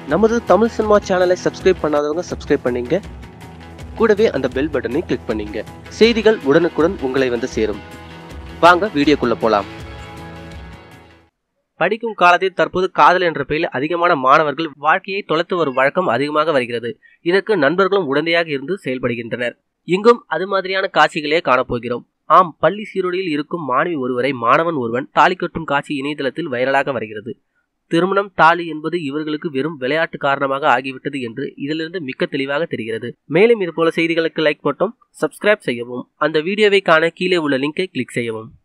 நமது தமிழ் சினிமா சேனலை சப்ஸ்கிரைப் பண்ணாதவங்க சப்ஸ்கிரைப் பண்ணீங்க கூடவே அந்த பெல் பட்டனை கிளிக் பண்ணீங்க செய்திகள் உடனுக்குடன் உங்களை வந்து சேரும் வாங்க வீடியோக்குள்ள போலாம் படிக்கும் காலத்தில் தற்போது காதல் என்ற பெயரில் அதிகமான மாணவர்கள் வாழ்க்கையை தொலைத்து வரும் வழக்கம் அதிகமாக வருகிறது இதற்கு நண்பர்களும் உடந்தையாக இருந்து செயல்படுகின்றனர் இங்கும் அது மாதிரியான காட்சிகளே காணப்போகிறோம் ஆம் பள்ளி சீருடையில் இருக்கும் மாணவி ஒருவரை மாணவன் ஒருவன் தாலி கட்டும் காட்சி இணையதளத்தில் வைரலாக வருகிறது திருமணம் தாலி என்பது இவர்களுக்கு வெறும் விளையாட்டு காரணமாக ஆகிவிட்டது என்று இதிலிருந்து மிக்க தெளிவாக தெரிகிறது மேலும் இதுபோல செய்திகளுக்கு லைக் மட்டும் சப்ஸ்கிரைப் செய்யவும் அந்த வீடியோவை காண கீழே உள்ள லிங்கை கிளிக் செய்யவும்